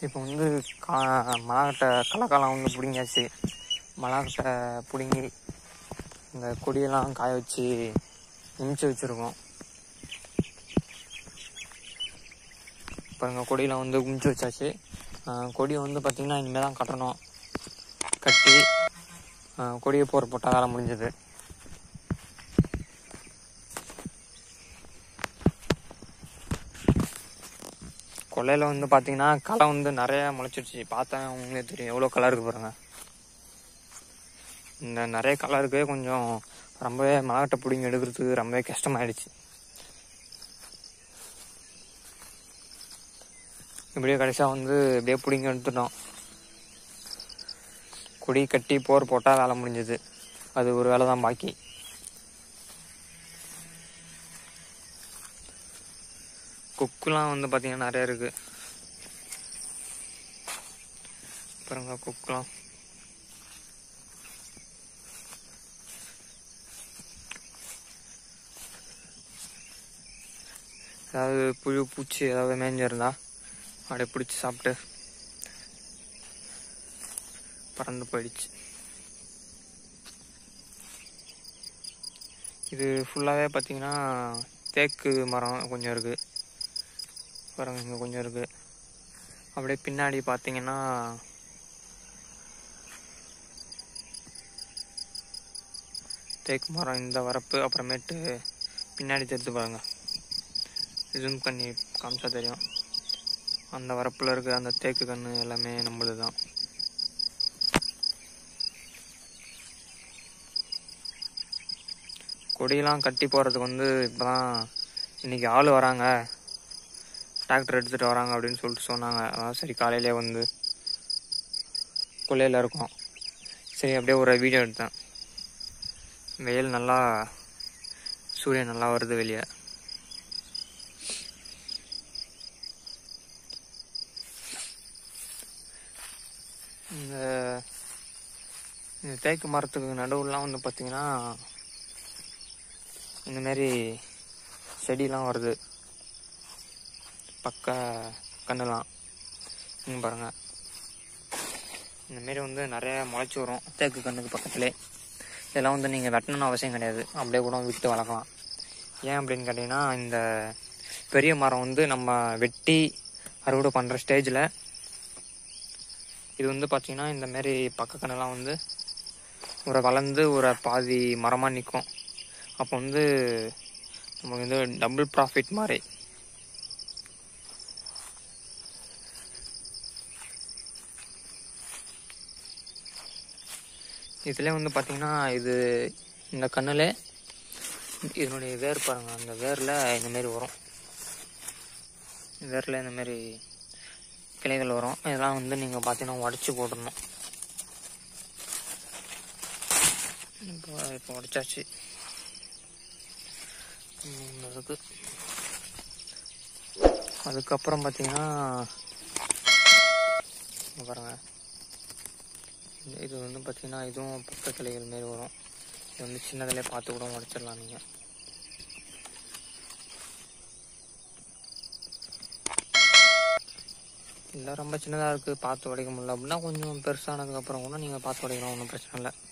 இப்போ வந்து கா மலாக்கட்டை களைக்காலம் வந்து பிடுங்கியாச்சு மலாக்கட்டை பிடுங்கி இந்த கொடியெல்லாம் காய வச்சு நிமிச்சு வச்சுருக்கோம் பாருங்க கொடியெல்லாம் வந்து குமிச்சு வச்சாச்சு ஆஹ் கொடியை வந்து பார்த்திங்கன்னா இனிமேல் தான் கட்டணும் கட்டி ஆஹ் கொடியை போர் போட்டால் வேலை முடிஞ்சது கொல்லையில் வந்து பார்த்தீங்கன்னா களை வந்து நிறைய முளைச்சிருச்சு பார்த்தா உங்களே தெரியும் எவ்வளோ களை இருக்கு பாருங்க இந்த நிறைய களை இருக்கு கொஞ்சம் ரொம்பவே மலாட்டை பிடிங்கி எடுக்கிறதுக்கு ரொம்பவே கஷ்டமாயிடுச்சு இப்படியே கடைசியாக வந்து இப்படியே பிடிங்கி எடுத்துட்டோம் கொடி கட்டி போர் போட்டால் வேலை முடிஞ்சது அது ஒரு வேலை தான் பாக்கி கொக்குலாம் வந்து பார்த்தீங்கன்னா நிறைய இருக்கு பாருங்க கொக்குலாம் ஏதாவது புழு பூச்சி ஏதாவது மேய்ஞ்சிருந்தா அப்படியே பிடிச்சி சாப்பிட்டு பறந்து போயிடுச்சு இது ஃபுல்லாகவே பார்த்தீங்கன்னா தேக்கு மரம் கொஞ்சம் இருக்குது பாருங்க இங்கே கொஞ்சம் இருக்குது அப்படியே பின்னாடி பார்த்தீங்கன்னா தேக்கு மரம் இந்த வரப்பு அப்புறமேட்டு பின்னாடி தெரிஞ்சு பாருங்க ஜூம் பண்ணி காமிச்சா தெரியும் அந்த வரப்பில் இருக்க அந்த தேக்கு கன்று எல்லாமே நம்மளுது தான் கொடியெல்லாம் கட்டி போகிறதுக்கு வந்து இப்போ தான் இன்றைக்கி ஆள் வராங்க டிராக்டர் எடுத்துகிட்டு வராங்க அப்படின்னு சொல்லிட்டு சொன்னாங்க அதான் சரி காலையிலே வந்து கொள்ளையில் இருக்கோம் சரி அப்படியே ஒரு வீடியோ எடுத்தேன் வெயில் நல்லா சூரியன் நல்லா வருது வெளியே இந்த இந்த தேக்கு மரத்துக்கு நடுவுலாம் வந்து பார்த்தீங்கன்னா இந்த மாதிரி செடிலாம் வருது பக்க கண்ணுலாம் இங்க பாருங்க இந்த மாரி வந்து நிறைய முளைச்சி வரும் தேக்கு கண்ணுக்கு பக்கத்துலே இதெல்லாம் வந்து நீங்கள் வெட்டணும்னு அவசியம் கிடையாது அப்படியே கூட விட்டு வளர்க்கலாம் ஏன் அப்படின்னு கேட்டிங்கன்னா இந்த பெரிய மரம் வந்து நம்ம வெட்டி அறுவடை பண்ணுற ஸ்டேஜில் இது வந்து பார்த்திங்கன்னா இந்த மாரி பக்க கண்ணெல்லாம் வந்து ஒரு வளர்ந்து ஒரு பாதி மரமாக நிற்கும் அப்போ வந்து நமக்கு வந்து டபுள் ப்ராஃபிட் மாதிரி இதில் வந்து பார்த்தீங்கன்னா இது இந்த கண்ணில் இதனுடைய வேர் பாருங்க அந்த வேரில் இந்த மாதிரி வரும் வேரில் இந்த மாதிரி கிளைகள் வரும் இதெல்லாம் வந்து நீங்கள் பார்த்தீங்கன்னா உடச்சி போட்டுடணும் இப்போ இப்போ உடச்சாச்சு ம், இருக்கு அதுக்கப்புறம் பார்த்தீங்கன்னா இங்க பாருங்க இது வந்து பார்த்தீங்கன்னா இதுவும் பக்க கிளைகள் மாரி வரும் இது வந்து சின்னதிலே பார்த்து கூட உடச்சிடலாம் நீங்கள் இல்லை ரொம்ப சின்னதாக இருக்குது பார்த்து உடைக்க முடியல அப்படின்னா கொஞ்சம் பெருசானதுக்கப்புறம் கூட நீங்கள் பார்த்து உடைக்கலாம் ஒன்றும் பிரச்சனை இல்லை